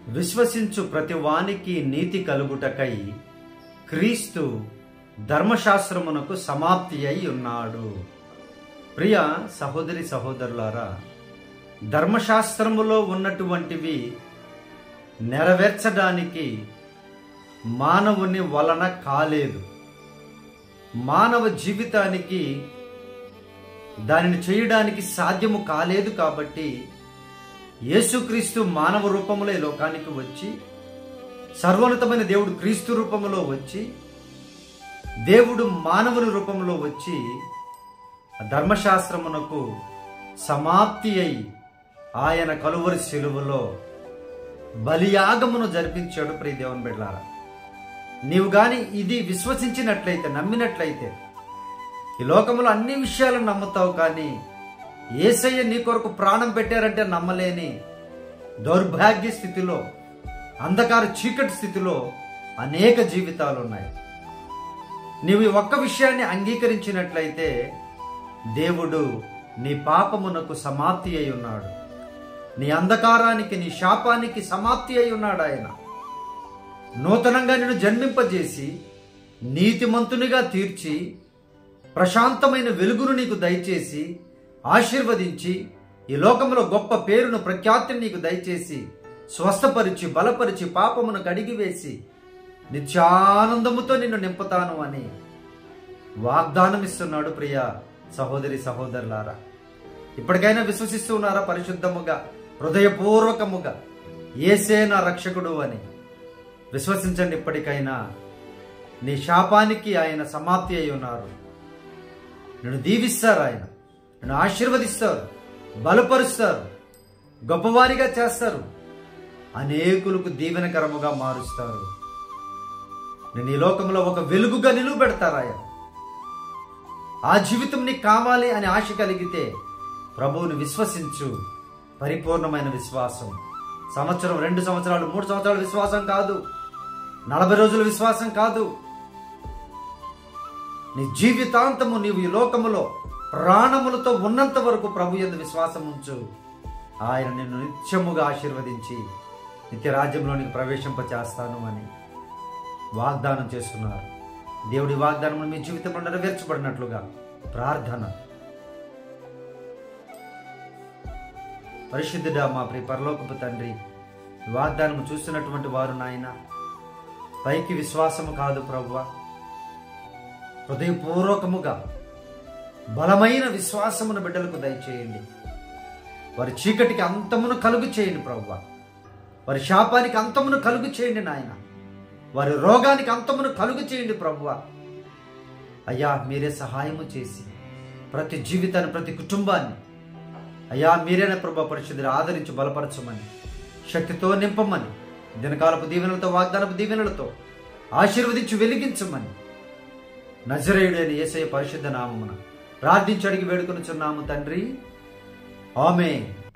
విశ్వసించు ప్రతి వానికి నీతి కలుగుటకై క్రీస్తు ధర్మశాస్త్రమునకు సమాప్తి అయి ఉన్నాడు ప్రియ సహోదరి సహోదరులారా ధర్మశాస్త్రములో ఉన్నటువంటివి నెరవేర్చడానికి మానవుని వలన కాలేదు మానవ జీవితానికి దానిని చేయడానికి సాధ్యము కాలేదు కాబట్టి యేసుక్రీస్తు మానవ రూపంలో ఈ లోకానికి వచ్చి సర్వోన్నతమైన దేవుడు క్రీస్తు రూపంలో వచ్చి దేవుడు మానవుని రూపంలో వచ్చి ధర్మశాస్త్రమునకు సమాప్తి అయి ఆయన కలువరి శిలువలో బలియాగమును జరిపించాడు ప్రియ దేవుని బిడ్డారా నీవు గాని ఇది విశ్వసించినట్లయితే నమ్మినట్లయితే ఈ లోకంలో అన్ని విషయాలను నమ్ముతావు కానీ ఏసయ్య నీ కొరకు ప్రాణం పెట్టారంటే నమ్మలేని దౌర్భాగ్య స్థితిలో అంధకార చీకటి స్థితిలో అనేక జీవితాలు ఉన్నాయి నీవు ఈ ఒక్క విషయాన్ని అంగీకరించినట్లయితే దేవుడు నీ పాపమునకు సమాప్తి అయి ఉన్నాడు నీ అంధకారానికి నీ శాపానికి సమాప్తి అయి ఉన్నాడు ఆయన నూతనంగా నిన్ను జన్మింపజేసి నీతిమంతునిగా తీర్చి ప్రశాంతమైన వెలుగును నీకు దయచేసి ఆశీర్వదించి ఈ లోకంలో గొప్ప పేరును ప్రఖ్యాతిని నీకు దయచేసి స్వస్థపరిచి బలపరిచి పాపమును కడిగివేసి నిత్యానందముతో నిన్ను నింపుతాను అని వాగ్దానం ఇస్తున్నాడు ప్రియ సహోదరి సహోదరులారా ఇప్పటికైనా విశ్వసిస్తూ ఉన్నారా పరిశుద్ధముగా హృదయపూర్వకముగా ఏసే నా రక్షకుడు అని విశ్వసించండి ఇప్పటికైనా నీ శాపానికి ఆయన సమాప్తి అయి ఉన్నారు నిన్ను దీవిస్తారు ఆయన నిన్ను ఆశీర్వదిస్తారు బలపరుస్తారు గొప్పవారిగా చేస్తారు అనేకులకు దీవెనకరముగా మారుస్తారు నేను ఈ లోకంలో ఒక వెలుగుగా నిలువ పెడతారు ఆయన ఆ జీవితం నీకు కావాలి అని ఆశ కలిగితే ప్రభువుని విశ్వసించు పరిపూర్ణమైన విశ్వాసం సంవత్సరం రెండు సంవత్సరాలు మూడు సంవత్సరాల విశ్వాసం కాదు నలభై రోజుల విశ్వాసం కాదు నీ జీవితాంతము నీవు ఈ లోకములో ప్రాణములతో ఉన్నంత వరకు ప్రభు ఎందు విశ్వాసం ఉంచు ఆయన నిన్ను నిత్యముగా ఆశీర్వదించి నిత్య రాజ్యంలోనికి ప్రవేశింప చేస్తాను అని వాగ్దానం చేస్తున్నారు దేవుడి వాగ్దానం మీ జీవితంలో నెరవేర్చబడినట్లుగా ప్రార్థన పరిశుద్ధుడా మా ప్రియ పరలోకపు తండ్రి ఈ వాగ్దానం చూస్తున్నటువంటి వారు నాయన పైకి విశ్వాసము కాదు ప్రభువ హృదయపూర్వకముగా బలమైన విశ్వాసమును బిడ్డలకు దయచేయండి వారి చీకటికి అంతమును కలుగు చేయండి ప్రభువ వారి శాపానికి అంతమును కలుగు చేయండి నాయన వారి రోగానికి అంతమును కలుగు చేయండి ప్రభువ అయ్యా మీరే సహాయము చేసి ప్రతి జీవితాన్ని ప్రతి కుటుంబాన్ని అయ్యా మీరేనా ప్రభా పరిశుద్ధులు ఆదరించి బలపరచమని శక్తితో నింపమని దినకాలపు దీవెనలతో వాగ్దానపు దీవెనలతో ఆశీర్వదించి వెలిగించమని నజరేయుడైన యేసయ్య పరిశుద్ధ నామమున ప్రార్థించి అడిగి వేడుకొనుచున్నాము తండ్రి ఆమె